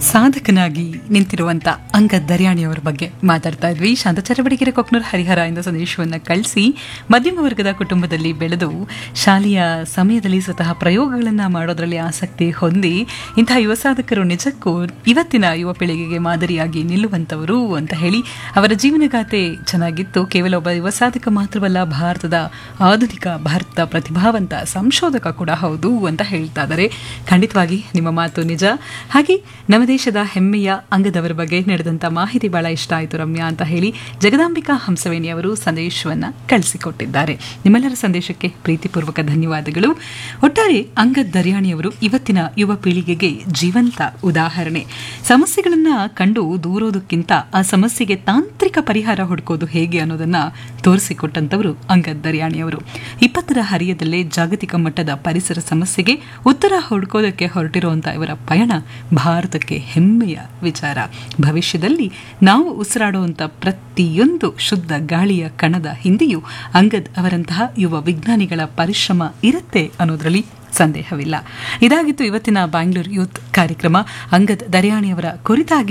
ಸಾಧಕನಾಗಿ ನಿಂತಿರುವಂತ ಅಂಗದ್ ದರ್ಯಾಣಿಯವರ ಬಗ್ಗೆ ಮಾತಾಡ್ತಾ ಇದ್ವಿ ಶಾಂತ ಚರಬಡಿಗೆರೆ ಕೊಕ್ನೂರ್ ಹರಿಹರ ಇಂದ ಸಂದೇಶವನ್ನು ಕಳಿಸಿ ಮಧ್ಯಮ ವರ್ಗದ ಕುಟುಂಬದಲ್ಲಿ ಬೆಳೆದು ಶಾಲೆಯ ಸಮಯದಲ್ಲಿ ಸ್ವತಃ ಪ್ರಯೋಗಗಳನ್ನು ಮಾಡೋದ್ರಲ್ಲಿ ಆಸಕ್ತಿ ಹೊಂದಿ ಇಂತಹ ಯುವ ಸಾಧಕರು ನಿಜಕ್ಕೂ ಇವತ್ತಿನ ಯುವ ಪೀಳಿಗೆಗೆ ಮಾದರಿಯಾಗಿ ನಿಲ್ಲುವಂತವರು ಅಂತ ಹೇಳಿ ಅವರ ಜೀವನಗಾಥೆ ಚೆನ್ನಾಗಿತ್ತು ಕೇವಲ ಒಬ್ಬ ಯುವ ಸಾಧಕ ಮಾತ್ರವಲ್ಲ ಭಾರತದ ಆಧುನಿಕ ಭಾರತದ ಪ್ರತಿಭಾವಂತ ಸಂಶೋಧಕ ಕೂಡ ಹೌದು ಅಂತ ಹೇಳ್ತಾ ಇದ್ದಾರೆ ಖಂಡಿತವಾಗಿ ನಿಮ್ಮ ಮಾತು ನಿಜ ಹಾಗೆ ನಮ್ಮ ದೇಶದ ಹೆಮ್ಮೆಯ ಅಂಗದವರ ಬಗ್ಗೆ ನಡೆದಂತ ಮಾಹಿತಿ ಬಹಳ ಇಷ್ಟ ಆಯಿತು ರಮ್ಯಾ ಅಂತ ಹೇಳಿ ಜಗದಾಂಬಿಕಾ ಹಂಸವೇಣಿ ಅವರು ಸಂದೇಶವನ್ನ ಕಳಿಸಿಕೊಟ್ಟಿದ್ದಾರೆ ನಿಮ್ಮೆಲ್ಲರ ಸಂದೇಶಕ್ಕೆ ಪ್ರೀತಿಪೂರ್ವಕ ಧನ್ಯವಾದಗಳು ಒಟ್ಟಾರೆ ಅಂಗದ್ ದರ್ಯಾಣಿಯವರು ಇವತ್ತಿನ ಯುವ ಪೀಳಿಗೆಗೆ ಜೀವಂತ ಉದಾಹರಣೆ ಸಮಸ್ಯೆಗಳನ್ನ ಕಂಡು ದೂರೋದಕ್ಕಿಂತ ಆ ಸಮಸ್ಯೆಗೆ ತಾಂತ್ರಿಕ ಪರಿಹಾರ ಹುಡುಕೋದು ಹೇಗೆ ಅನ್ನೋದನ್ನ ತೋರಿಸಿಕೊಟ್ಟಂತವರು ಅಂಗದ್ ದರ್ಯಾಣಿಯವರು ಇಪ್ಪತ್ತರ ಹರಿಯದಲ್ಲೇ ಜಾಗತಿಕ ಮಟ್ಟದ ಪರಿಸರ ಸಮಸ್ಯೆಗೆ ಉತ್ತರ ಹುಡುಕೋದಕ್ಕೆ ಹೊರಟಿರುವಂತಹ ಇವರ ಪಯಣ ಭಾರತಕ್ಕೆ ಹೆಮ್ಮೆಯ ವಿಚಾರ ಭವಿಷ್ಯದಲ್ಲಿ ನಾವು ಉಸಿರಾಡುವಂಥ ಪ್ರತಿಯೊಂದು ಶುದ್ಧ ಗಾಳಿಯ ಕಣದ ಹಿಂದೆಯೂ ಅಂಗದ್ ಅವರಂತಹ ಯುವ ವಿಜ್ಞಾನಿಗಳ ಪರಿಶ್ರಮ ಇರುತ್ತೆ ಅನ್ನೋದರಲ್ಲಿ ಸಂದೇಹವಿಲ್ಲ ಇದಾಗಿತ್ತು ಇವತ್ತಿನ ಬ್ಯಾಂಗ್ಳೂರ್ ಯೂತ್ ಕಾರ್ಯಕ್ರಮ ಅಂಗದ್ ದರ್ಯಾಣಿಯವರ ಕುರಿತಾಗಿ